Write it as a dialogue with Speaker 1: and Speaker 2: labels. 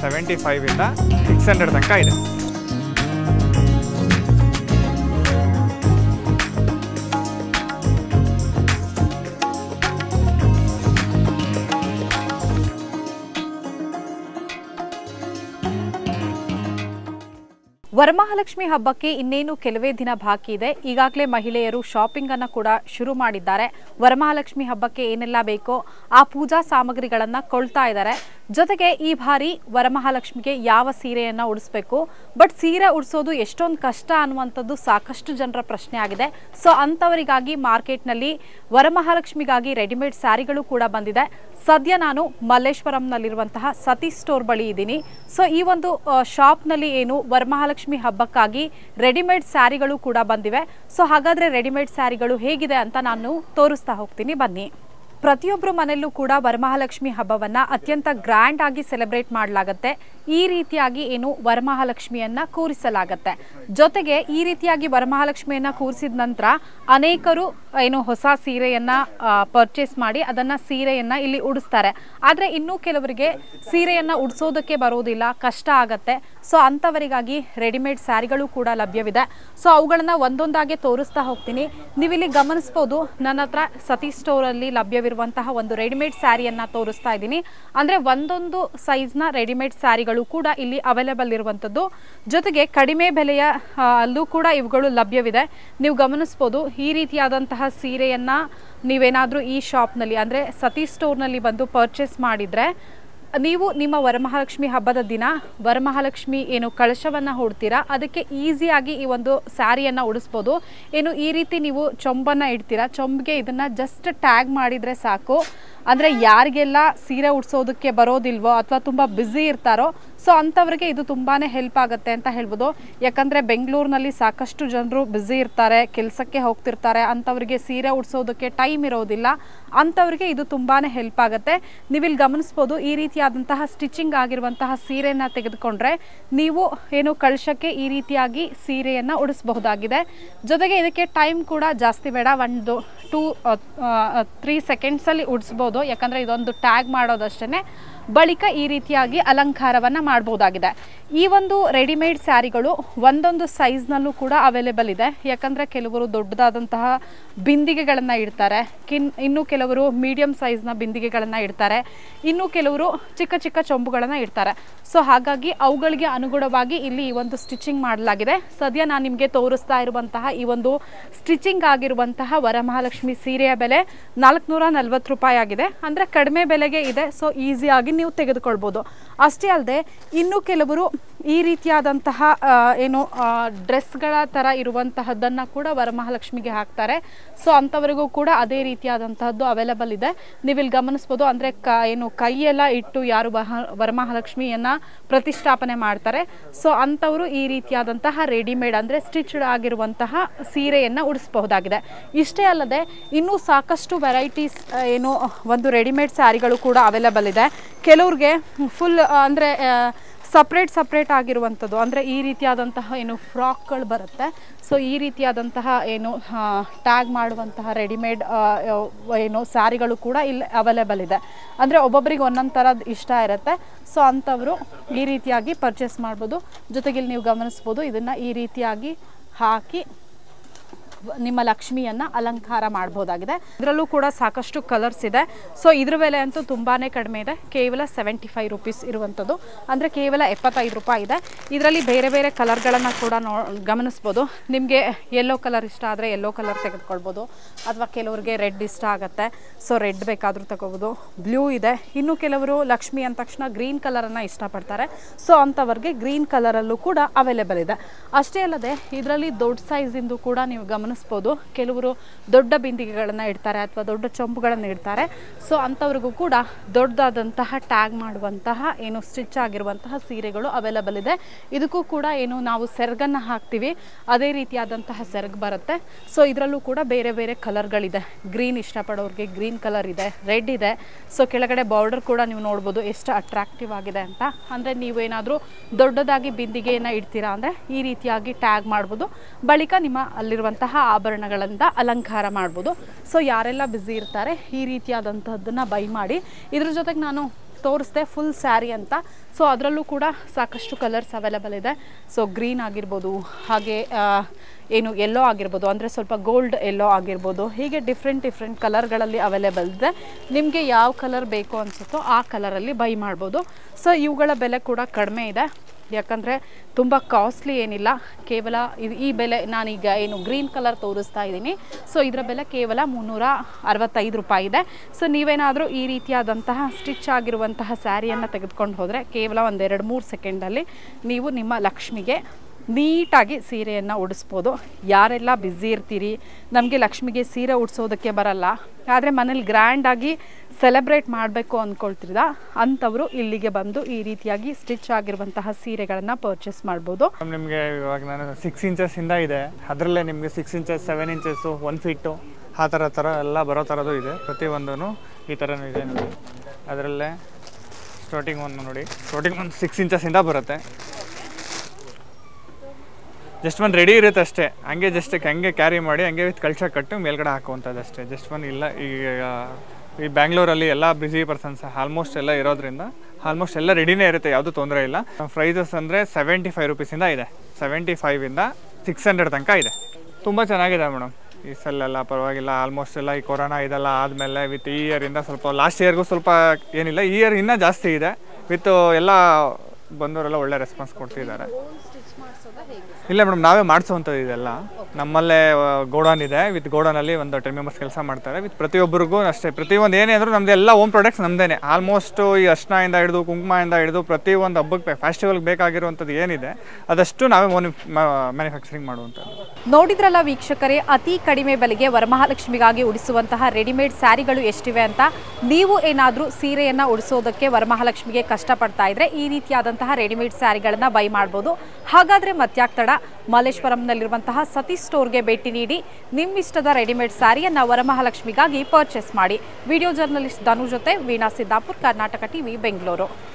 Speaker 1: seventy ಫೈವಿಂದ six hundred ತನಕ ಇದೆ
Speaker 2: ವರಮಹಾಲಕ್ಷ್ಮಿ ಹಬ್ಬಕ್ಕೆ ಇನ್ನೇನು ಕೆಲವೇ ದಿನ ಬಾಕಿ ಇದೆ ಈಗಾಗಲೇ ಮಹಿಳೆಯರು ಶಾಪಿಂಗ್ ಅನ್ನ ಕೂಡ ಶುರು ಮಾಡಿದ್ದಾರೆ ವರಮಹಾಲಕ್ಷ್ಮಿ ಹಬ್ಬಕ್ಕೆ ಏನೆಲ್ಲ ಬೇಕೋ ಆ ಪೂಜಾ ಸಾಮಗ್ರಿಗಳನ್ನ ಕೊಳ್ತಾ ಇದ್ದಾರೆ ಜೊತೆಗೆ ಈ ಬಾರಿ ವರಮಹಾಲಕ್ಷ್ಮಿಗೆ ಯಾವ ಸೀರೆಯನ್ನ ಉಡಿಸ್ಬೇಕು ಬಟ್ ಸೀರೆ ಉಡಿಸೋದು ಎಷ್ಟೊಂದು ಕಷ್ಟ ಅನ್ನುವಂಥದ್ದು ಸಾಕಷ್ಟು ಜನರ ಪ್ರಶ್ನೆ ಆಗಿದೆ ಸೊ ಅಂಥವರಿಗಾಗಿ ಮಾರ್ಕೆಟ್ನಲ್ಲಿ ವರಮಹಾಲಕ್ಷ್ಮಿಗಾಗಿ ರೆಡಿಮೇಡ್ ಸ್ಯಾರಿಗಳು ಕೂಡ ಬಂದಿದೆ ಸದ್ಯ ನಾನು ಮಲ್ಲೇಶ್ವರಂನಲ್ಲಿರುವಂತಹ ಸತಿ ಸ್ಟೋರ್ ಬಳಿ ಇದ್ದೀನಿ ಸೊ ಈ ಒಂದು ಶಾಪ್ನಲ್ಲಿ ಏನು ವರಮಹಾಲಕ್ಷ್ಮಿ ಹಬ್ಬಕ್ಕಾಗಿ ರೆಡಿಮೇಡ್ ಸ್ಯಾರಿಗಳು ಕೂಡ ಬಂದಿವೆ ಸೊ ಹಾಗಾದ್ರೆ ರೆಡಿಮೇಡ್ ಸ್ಯಾರಿಗಳು ಹೇಗಿದೆ ಅಂತ ನಾನು ತೋರಿಸ್ತಾ ಹೋಗ್ತೀನಿ ಬನ್ನಿ ಪ್ರತಿಯೊಬ್ಬರ ಮನೆಯಲ್ಲೂ ಕೂಡ ವರಮಹಾಲಕ್ಷ್ಮಿ ಹಬ್ಬವನ್ನ ಅತ್ಯಂತ ಗ್ರ್ಯಾಂಡ್ ಆಗಿ ಸೆಲೆಬ್ರೇಟ್ ಮಾಡಲಾಗತ್ತೆ ಈ ರೀತಿಯಾಗಿ ಏನು ವರಮಹಾಲಕ್ಷ್ಮಿಯನ್ನ ಕೂರಿಸಲಾಗತ್ತೆ ಜೊತೆಗೆ ಈ ರೀತಿಯಾಗಿ ವರಮಹಾಲಕ್ಷ್ಮಿಯನ್ನ ಕೂರಿಸಿದ ನಂತರ ಅನೇಕರು ಏನು ಹೊಸ ಸೀರೆಯನ್ನ ಪರ್ಚೇಸ್ ಮಾಡಿ ಅದನ್ನ ಸೀರೆಯನ್ನ ಇಲ್ಲಿ ಉಡಿಸ್ತಾರೆ ಆದ್ರೆ ಇನ್ನೂ ಕೆಲವರಿಗೆ ಸೀರೆಯನ್ನ ಉಡಿಸೋದಕ್ಕೆ ಬರೋದಿಲ್ಲ ಕಷ್ಟ ಆಗತ್ತೆ ಸೊ ಅಂಥವರಿಗಾಗಿ ರೆಡಿಮೇಡ್ ಸ್ಯಾರಿಗಳು ಕೂಡ ಲಭ್ಯವಿದೆ ಸೊ ಅವುಗಳನ್ನ ಒಂದೊಂದಾಗಿ ತೋರಿಸ್ತಾ ಹೋಗ್ತೀನಿ ನೀವಿಲ್ಲಿ ಗಮನಿಸ್ಬೋದು ನನ್ನ ಹತ್ರ ಸತಿ ಸ್ಟೋರಲ್ಲಿ ಲಭ್ಯವಿರುವಂತಹ ಒಂದು ರೆಡಿಮೇಡ್ ಸ್ಯಾರಿಯನ್ನ ತೋರಿಸ್ತಾ ಇದ್ದೀನಿ ಅಂದ್ರೆ ಒಂದೊಂದು ಸೈಜ್ನ ರೆಡಿಮೇಡ್ ಸ್ಯಾರಿಗಳು ಕೂಡ ಇಲ್ಲಿ ಅವೈಲೇಬಲ್ ಇರುವಂಥದ್ದು ಜೊತೆಗೆ ಕಡಿಮೆ ಬೆಲೆಯ ಆ, ಅಲ್ಲೂ ಕೂಡ ಇವುಗಳು ಲಭ್ಯವಿದೆ ನೀವು ಗಮನಿಸ್ಬೋದು ಈ ರೀತಿಯಾದಂತಹ ಸೀರೆಯನ್ನ ನೀವೇನಾದರೂ ಈ ಶಾಪ್ನಲ್ಲಿ ಅಂದರೆ ಸತಿ ಸ್ಟೋರ್ನಲ್ಲಿ ಬಂದು ಪರ್ಚೇಸ್ ಮಾಡಿದರೆ ನೀವು ನಿಮ್ಮ ವರಮಹಾಲಕ್ಷ್ಮಿ ಹಬ್ಬದ ದಿನ ವರಮಹಾಲಕ್ಷ್ಮಿ ಏನು ಕಳಶವನ್ನು ಹೂಡ್ತೀರಾ ಅದಕ್ಕೆ ಈಸಿಯಾಗಿ ಈ ಒಂದು ಸ್ಯಾರಿಯನ್ನು ಉಡಿಸ್ಬೋದು ಏನು ಈ ರೀತಿ ನೀವು ಚೊಂಬನ್ನು ಇಡ್ತೀರಾ ಚೊಂಬಿಗೆ ಇದನ್ನು ಜಸ್ಟ್ ಟ್ಯಾಗ್ ಮಾಡಿದರೆ ಸಾಕು ಅಂದರೆ ಯಾರಿಗೆಲ್ಲ ಸೀರೆ ಉಡ್ಸೋದಕ್ಕೆ ಬರೋದಿಲ್ವೋ ಅಥವಾ ತುಂಬ ಬ್ಯುಸಿ ಇರ್ತಾರೋ ಸೊ ಅಂಥವ್ರಿಗೆ ಇದು ತುಂಬಾ ಹೆಲ್ಪ್ ಆಗುತ್ತೆ ಅಂತ ಹೇಳ್ಬೋದು ಯಾಕಂದರೆ ಬೆಂಗಳೂರಿನಲ್ಲಿ ಸಾಕಷ್ಟು ಜನರು ಬ್ಯುಸಿ ಇರ್ತಾರೆ ಕೆಲಸಕ್ಕೆ ಹೋಗ್ತಿರ್ತಾರೆ ಅಂಥವ್ರಿಗೆ ಸೀರೆ ಉಡ್ಸೋದಕ್ಕೆ ಟೈಮ್ ಇರೋದಿಲ್ಲ ಅಂಥವ್ರಿಗೆ ಇದು ತುಂಬಾ ಹೆಲ್ಪ್ ಆಗುತ್ತೆ ನೀವಿಲ್ಲಿ ಗಮನಿಸ್ಬೋದು ಈ ರೀತಿಯಾದಂತಹ ಸ್ಟಿಚಿಂಗ್ ಆಗಿರುವಂತಹ ಸೀರೆಯನ್ನು ತೆಗೆದುಕೊಂಡ್ರೆ ನೀವು ಏನು ಕಳಶಕ್ಕೆ ಈ ರೀತಿಯಾಗಿ ಸೀರೆಯನ್ನು ಉಡಿಸಬಹುದಾಗಿದೆ ಜೊತೆಗೆ ಇದಕ್ಕೆ ಟೈಮ್ ಕೂಡ ಜಾಸ್ತಿ ಬೇಡ ಒಂದು ಟೂ ತ್ರೀ ಸೆಕೆಂಡ್ಸಲ್ಲಿ ಉಡಿಸ್ಬೋದು ಯಾಕಂದರೆ ಇದೊಂದು ಟ್ಯಾಗ್ ಮಾಡೋದಷ್ಟೇ ಬಳಿಕ ಈ ರೀತಿಯಾಗಿ ಅಲಂಕಾರವನ್ನು ಮಾಡ್ಬೋದಾಗಿದೆ ಈ ಒಂದು ರೆಡಿಮೇಡ್ ಸ್ಯಾರಿಗಳು ಒಂದೊಂದು ಸೈಜ್ನಲ್ಲೂ ಕೂಡ ಅವೈಲೇಬಲ್ ಇದೆ ಯಾಕಂದರೆ ಕೆಲವರು ದೊಡ್ಡದಾದಂತಹ ಬಿಂದಿಗೆಗಳನ್ನು ಇಡ್ತಾರೆ ಕಿನ್ ಇನ್ನು ಕೆಲವರು ಮೀಡಿಯಂ ಸೈಜ್ನ ಬಿಂದಿಗೆಗಳನ್ನು ಇಡ್ತಾರೆ ಇನ್ನು ಕೆಲವರು ಚಿಕ್ಕ ಚಿಕ್ಕ ಚೊಂಬುಗಳನ್ನು ಇಡ್ತಾರೆ ಸೊ ಹಾಗಾಗಿ ಅವುಗಳಿಗೆ ಅನುಗುಣವಾಗಿ ಇಲ್ಲಿ ಈ ಒಂದು ಸ್ಟಿಚಿಂಗ್ ಮಾಡಲಾಗಿದೆ ಸದ್ಯ ನಾನು ನಿಮಗೆ ತೋರಿಸ್ತಾ ಇರುವಂತಹ ಈ ಒಂದು ಸ್ಟಿಚಿಂಗ್ ಆಗಿರುವಂತಹ ವರಮಹಾಲಕ್ಷ್ಮಿ ಸೀರೆಯ ಬೆಲೆ ನಾಲ್ಕುನೂರ ನಲ್ವತ್ತು ರೂಪಾಯಿ ಆಗಿದೆ ಅಂದರೆ ಕಡಿಮೆ ಬೆಲೆಗೆ ಇದೆ ಸೊ ಈಸಿಯಾಗಿ ನೀವು ತೆಗೆದುಕೊಳ್ಬೋದು ಅಷ್ಟೇ ಅಲ್ಲದೆ ಇನ್ನು ಕೆಲವರು ಈ ರೀತಿಯಾದಂತಹ ಆ, ಏನು ಡ್ರೆಸ್ಗಳ ಥರ ಇರುವಂತಹದ್ದನ್ನು ಕೂಡ ವರಮಹಾಲಕ್ಷ್ಮಿಗೆ ಹಾಕ್ತಾರೆ ಸೊ ಅಂಥವರಿಗೂ ಕೂಡ ಅದೇ ರೀತಿಯಾದಂತಹದ್ದು ಅವೈಲೇಬಲ್ ಇದೆ ನೀವಿಲ್ಲಿ ಗಮನಿಸ್ಬೋದು ಅಂದರೆ ಕ ಏನು ಕೈಯೆಲ್ಲ ಇಟ್ಟು ಯಾರು ವಹ ವರಮಹಾಲಕ್ಷ್ಮಿಯನ್ನು ಪ್ರತಿಷ್ಠಾಪನೆ ಮಾಡ್ತಾರೆ ಸೊ ಅಂಥವರು ಈ ರೀತಿಯಾದಂತಹ ರೆಡಿಮೇಡ್ ಅಂದರೆ ಸ್ಟಿಚ್ಡ್ ಆಗಿರುವಂತಹ ಸೀರೆಯನ್ನು ಉಡಿಸಬಹುದಾಗಿದೆ ಇಷ್ಟೇ ಅಲ್ಲದೆ ಇನ್ನೂ ಸಾಕಷ್ಟು ವೆರೈಟೀಸ್ ಏನು ಒಂದು ರೆಡಿಮೇಡ್ ಸ್ಯಾರಿಗಳು ಕೂಡ ಅವೈಲೇಬಲ್ ಇದೆ ಕೆಲವ್ರಿಗೆ ಫುಲ್ ಅಂದರೆ ಸಪ್ರೇಟ್ ಸಪ್ರೇಟ್ ಆಗಿರುವಂಥದ್ದು ಅಂದರೆ ಈ ರೀತಿಯಾದಂತಹ ಏನು ಫ್ರಾಕ್ಗಳು ಬರುತ್ತೆ ಸೊ ಈ ರೀತಿಯಾದಂತಹ ಏನು ಟ್ಯಾಗ್ ಮಾಡುವಂತಹ ರೆಡಿಮೇಡ್ ಏನು ಸ್ಯಾರಿಗಳು ಕೂಡ ಇಲ್ಲಿ ಅವೈಲೇಬಲ್ ಇದೆ ಅಂದರೆ ಒಬ್ಬೊಬ್ಬರಿಗೆ ಒಂದೊಂದು ಥರದ್ದು ಇಷ್ಟ ಇರುತ್ತೆ ಸೊ ಅಂಥವರು ಈ ರೀತಿಯಾಗಿ ಪರ್ಚೇಸ್ ಮಾಡ್ಬೋದು ಜೊತೆಗೆ ಇಲ್ಲಿ ನೀವು ಗಮನಿಸ್ಬೋದು ಇದನ್ನು ಈ ರೀತಿಯಾಗಿ ಹಾಕಿ ನಿಮ್ಮ ಲಕ್ಷ್ಮಿಯನ್ನ ಅಲಂಕಾರ ಮಾಡಬಹುದಾಗಿದೆ ಇದರಲ್ಲೂ ಕೂಡ ಸಾಕಷ್ಟು ಕಲರ್ಸ್ ಇದೆ ಸೊ ಇದ್ರ ಬೆಲೆ ಅಂತೂ ತುಂಬಾನೇ ಕಡಿಮೆ ಇದೆ ಕೇವಲ ಸೆವೆಂಟಿ ಫೈವ್ ರುಪೀಸ್ ಇರುವಂಥದ್ದು ಅಂದರೆ ಕೇವಲ ಎಪ್ಪತ್ತೈದು ರೂಪಾಯಿ ಇದೆ ಇದರಲ್ಲಿ ಬೇರೆ ಬೇರೆ ಕಲರ್ಗಳನ್ನು ಕೂಡ ನೋ ಗಮನಿಸ್ಬೋದು ನಿಮಗೆ ಯೆಲ್ಲೋ ಕಲರ್ ಇಷ್ಟ ಆದರೆ ಯೆಲ್ಲೋ ಕಲರ್ ತೆಗೆದುಕೊಳ್ಬೋದು ಅಥವಾ ಕೆಲವರಿಗೆ ರೆಡ್ ಇಷ್ಟ ಆಗುತ್ತೆ ಸೊ ರೆಡ್ ಬೇಕಾದರೂ ತಗೋಬೋದು ಬ್ಲೂ ಇದೆ ಇನ್ನು ಕೆಲವರು ಲಕ್ಷ್ಮಿ ಅಂದ ತಕ್ಷಣ ಗ್ರೀನ್ ಕಲರನ್ನು ಇಷ್ಟಪಡ್ತಾರೆ ಸೊ ಅಂಥವ್ರಿಗೆ ಗ್ರೀನ್ ಕಲರಲ್ಲೂ ಕೂಡ ಅವೈಲೇಬಲ್ ಇದೆ ಅಷ್ಟೇ ಅಲ್ಲದೆ ಇದರಲ್ಲಿ ದೊಡ್ಡ ಸೈಜಿಂದು ಕೂಡ ನೀವು ಗಮನಿಸ್ಬೋದು ಕೆಲವರು ದೊಡ್ಡ ಬಿಂದಿಗೆಗಳನ್ನು ಇಡ್ತಾರೆ ಅಥವಾ ದೊಡ್ಡ ಚೊಂಬುಗಳನ್ನು ಇಡ್ತಾರೆ ಸೊ ಅಂಥವ್ರಿಗೂ ಕೂಡ ದೊಡ್ಡದಾದಂತಹ ಟ್ಯಾಗ್ ಮಾಡುವಂತಹ ಏನು ಸ್ಟಿಚ್ ಆಗಿರುವಂತಹ ಸೀರೆಗಳು ಅವೈಲೇಬಲ್ ಇದೆ ಇದಕ್ಕೂ ಕೂಡ ಏನು ನಾವು ಸೆರಗನ್ನು ಹಾಕ್ತೀವಿ ಅದೇ ರೀತಿಯಾದಂತಹ ಸೆರಗು ಬರುತ್ತೆ ಸೊ ಇದರಲ್ಲೂ ಕೂಡ ಬೇರೆ ಬೇರೆ ಕಲರ್ಗಳಿದೆ ಗ್ರೀನ್ ಇಷ್ಟಪಡೋರಿಗೆ ಗ್ರೀನ್ ಕಲರ್ ಇದೆ ರೆಡ್ ಇದೆ ಸೊ ಕೆಳಗಡೆ ಬಾರ್ಡರ್ ಕೂಡ ನೀವು ನೋಡ್ಬೋದು ಎಷ್ಟು ಅಟ್ರಾಕ್ಟಿವ್ ಆಗಿದೆ ಅಂತ ಅಂದರೆ ನೀವೇನಾದರೂ ದೊಡ್ಡದಾಗಿ ಬಿಂದಿಗೆಯನ್ನು ಇಡ್ತೀರಾ ಅಂದರೆ ಈ ರೀತಿಯಾಗಿ ಟ್ಯಾಗ್ ಮಾಡ್ಬೋದು ಬಳಿಕ ನಿಮ್ಮ ಅಲ್ಲಿರುವಂತಹ ಆಭರಣಗಳಿಂದ ಅಲಂಕಾರ ಮಾಡ್ಬೋದು ಸೊ ಯಾರೆಲ್ಲ ಬ್ಯುಸಿ ಇರ್ತಾರೆ ಈ ರೀತಿಯಾದಂಥದ್ದನ್ನು ಬೈ ಮಾಡಿ ಇದ್ರ ಜೊತೆಗೆ ನಾನು ತೋರಿಸ್ದೆ ಫುಲ್ ಸ್ಯಾರಿ ಅಂತ ಸೊ ಅದರಲ್ಲೂ ಕೂಡ ಸಾಕಷ್ಟು ಕಲರ್ಸ್ ಅವೈಲಬಲ್ ಇದೆ ಸೊ ಗ್ರೀನ್ ಆಗಿರ್ಬೋದು ಹಾಗೆ ಆ, ಏನು ಎಲ್ಲೋ ಆಗಿರ್ಬೋದು ಅಂದರೆ ಸ್ವಲ್ಪ ಗೋಲ್ಡ್ ಎಲ್ಲೋ ಆಗಿರ್ಬೋದು ಹೀಗೆ ಡಿಫ್ರೆಂಟ್ ಡಿಫ್ರೆಂಟ್ ಕಲರ್ಗಳಲ್ಲಿ ಅವೈಲೇಬಲ್ ಇದೆ ನಿಮಗೆ ಯಾವ ಕಲರ್ ಬೇಕು ಅನಿಸುತ್ತೋ ಆ ಕಲರಲ್ಲಿ ಬೈ ಮಾಡ್ಬೋದು ಸೊ ಇವುಗಳ ಬೆಲೆ ಕೂಡ ಕಡಿಮೆ ಇದೆ ಯಾಕಂದರೆ ತುಂಬ ಕಾಸ್ಟ್ಲಿ ಏನಿಲ್ಲ ಕೇವಲ ಇದು ಈ ಬೆಲೆ ನಾನೀಗ ಏನು ಗ್ರೀನ್ ಕಲರ್ ತೋರಿಸ್ತಾ ಇದ್ದೀನಿ ಸೊ ಇದರ ಬೆಲೆ ಕೇವಲ ಮುನ್ನೂರ ಅರವತ್ತೈದು ರೂಪಾಯಿ ಇದೆ ಸೊ ನೀವೇನಾದರೂ ಈ ರೀತಿಯಾದಂತಹ ಸ್ಟಿಚ್ ಆಗಿರುವಂತಹ ಸ್ಯಾರಿಯನ್ನು ತೆಗೆದುಕೊಂಡು ಹೋದರೆ ಕೇವಲ ಒಂದೆರಡು ಮೂರು ಸೆಕೆಂಡಲ್ಲಿ ನೀವು ನಿಮ್ಮ ಲಕ್ಷ್ಮಿಗೆ ನೀಟಾಗಿ ಸೀರೆಯನ್ನು ಉಡಿಸ್ಬೋದು ಯಾರೆಲ್ಲ ಬ್ಯುಸಿ ಇರ್ತೀರಿ ನಮಗೆ ಲಕ್ಷ್ಮಿಗೆ ಸೀರೆ ಉಡಿಸೋದಕ್ಕೆ ಬರಲ್ಲ ಆದರೆ ಮನೇಲಿ ಗ್ರ್ಯಾಂಡಾಗಿ ಸೆಲೆಬ್ರೇಟ್ ಮಾಡಬೇಕು ಅಂದ್ಕೊಳ್ತಿರದ ಅಂಥವರು ಇಲ್ಲಿಗೆ ಬಂದು ಈ ರೀತಿಯಾಗಿ ಸ್ಟಿಚ್ ಆಗಿರುವಂತಹ ಸೀರೆಗಳನ್ನು ಪರ್ಚೇಸ್ ಮಾಡ್ಬೋದು
Speaker 1: ನಿಮಗೆ ಇವಾಗ ನಾನು ಸಿಕ್ಸ್ ಇಂಚಸ್ಸಿಂದ ಇದೆ ಅದರಲ್ಲೇ ನಿಮಗೆ six inches seven inches one feet ಆ ಥರ ಥರ ಎಲ್ಲ ಬರೋ ಥರದ್ದು ಇದೆ ಪ್ರತಿಯೊಂದೂ ಈ ಥರನೂ ಇದೆ ನೋಡಿ ಅದರಲ್ಲೇ ಸ್ಟಾರ್ಟಿಂಗ್ ಒಂದು ನೋಡಿ ಸ್ಟಾರ್ಟಿಂಗ್ ಒಂದು ಸಿಕ್ಸ್ ಇಂಚಸ್ಸಿಂದ ಬರುತ್ತೆ ಜಸ್ಟ್ ಒಂದು ರೆಡಿ ಇರುತ್ತೆ ಅಷ್ಟೇ ಹಂಗೆ ಜಸ್ಟ್ ಹಂಗೆ ಕ್ಯಾರಿ ಮಾಡಿ ಹಂಗೆ ವಿತ್ ಕಳ್ಸ ಕಟ್ಟು ಮೇಲ್ಗಡೆ ಹಾಕುವಂಥದ್ದು ಅಷ್ಟೇ ಜಸ್ಟ್ ಒಂದು ಇಲ್ಲ ಈಗ ಈ ಬ್ಯಾಂಗ್ಳೂರಲ್ಲಿ ಎಲ್ಲ ಬ್ಯುಸಿ ಪರ್ಸನ್ಸ್ ಆಲ್ಮೋಸ್ಟ್ ಎಲ್ಲ ಇರೋದ್ರಿಂದ ಆಲ್ಮೋಸ್ಟ್ ಎಲ್ಲ ರೆಡಿನೇ ಇರುತ್ತೆ ಯಾವುದೂ ತೊಂದರೆ ಇಲ್ಲ ಪ್ರೈಸಸ್ ಅಂದರೆ ಸೆವೆಂಟಿ ಫೈವ್ ರುಪೀಸಿಂದ ಇದೆ ಸೆವೆಂಟಿ ಫೈವಿಂದ ಸಿಕ್ಸ್ ಹಂಡ್ರೆಡ್ ತನಕ ಇದೆ ತುಂಬ ಚೆನ್ನಾಗಿದೆ ಮೇಡಮ್ ಈ ಸಲ್ಲೆಲ್ಲ ಪರವಾಗಿಲ್ಲ ಆಲ್ಮೋಸ್ಟ್ ಎಲ್ಲ ಈ ಕೊರೋನಾ ಇದೆಲ್ಲ ಆದಮೇಲೆ ವಿತ್ ಈ ಇಯರಿಂದ ಸ್ವಲ್ಪ ಲಾಸ್ಟ್ ಇಯರ್ಗೂ ಸ್ವಲ್ಪ ಏನಿಲ್ಲ ಈ ಇಯರ್ ಇನ್ನೂ ಜಾಸ್ತಿ ಇದೆ ವಿತ್ ಎಲ್ಲ ಬಂದವರೆಲ್ಲ ಒಳ್ಳೆ ರೆಸ್ಪಾನ್ಸ್ ಕೊಡ್ತಿದ್ದಾರೆ ಇಲ್ಲ ಮೇಡಮ್ ನಾವೇ ಮಾಡಿಸೋವಂಥದ್ದು ಇದೆಲ್ಲ ನಮ್ಮಲ್ಲೇ ಗೋಡೌನ್ ಇದೆ ವಿತ್ ಗೋಡೌನಲ್ಲಿ ಒಂದು ಟೆನ್ ಮೆಂಬರ್ಸ್ ಕೆಲಸ ಮಾಡ್ತಾರೆ ವಿತ್ ಪ್ರತಿಯೊಬ್ಬರಿಗೂ ಅಷ್ಟೇ ಪ್ರತಿಯೊಂದು ಏನೇ ಅಂದರೂ ನಮ್ದು ಎಲ್ಲ ಓಮ್ ಪ್ರಾಡಕ್ಟ್ಸ್ ನಮ್ಮದೇನೆ ಆಲ್ಮೋಸ್ಟ್ ಈ ಅರ್ಶಿನದಿಂದ ಹಿಡಿದು ಕುಂಕುಮದಿಂದ ಹಿಡಿದು ಪ್ರತಿಯೊಂದು ಹಬ್ಬಕ್ಕೆ ಫೆಸ್ಟಿವಲ್ಗೆ ಬೇಕಾಗಿರುವಂಥದ್ದು ಏನಿದೆ ಅದಷ್ಟು ನಾವೇ ಮೋನಿ ಮ್ಯಾನುಫ್ಯಾಕ್ಚರಿಂಗ್ ಮಾಡುವಂಥದ್ದು
Speaker 2: ನೋಡಿದ್ರಲ್ಲ ವೀಕ್ಷಕರೇ ಅತಿ ಕಡಿಮೆ ಬೆಲೆಗೆ ವರಮಹಾಲಕ್ಷ್ಮಿಗಾಗಿ ಉಡಿಸುವಂತಹ ರೆಡಿಮೇಡ್ ಸ್ಯಾರಿಗಳು ಎಷ್ಟಿವೆ ಅಂತ ನೀವು ಏನಾದರೂ ಸೀರೆಯನ್ನ ಉಡಿಸೋದಕ್ಕೆ ವರಮಹಾಲಕ್ಷ್ಮಿಗೆ ಕಷ್ಟಪಡ್ತಾ ಇದ್ರೆ ಈ ರೀತಿಯಾದಂತಹ ರೆಡಿಮೇಡ್ ಸ್ಯಾರಿಗಳನ್ನ ಬೈ ಮಾಡ್ಬೋದು ಹಾಗಾದ್ರೆ ಮತ್ಯಾಕ್ ತಡ ಮಲ್ಲೇಶ್ವರಂನಲ್ಲಿರುವಂತಹ ಸತೀಶ್ ಸ್ಟೋರ್ಗೆ ಭೇಟಿ ನೀಡಿ ನಿಮ್ಮಿಷ್ಟದ ರೆಡಿಮೇಡ್ ಸ್ಯಾರಿಯನ್ನ ವರಮಹಾಲಕ್ಷ್ಮಿಗಾಗಿ ಪರ್ಚೇಸ್ ಮಾಡಿ ವಿಡಿಯೋ ಜರ್ನಲಿಸ್ಟ್ ಧನು ಜೊತೆ ವೀಣಾ ಸಿದ್ದಾಪುರ್ ಕರ್ನಾಟಕ ಟಿವಿ ಬೆಂಗಳೂರು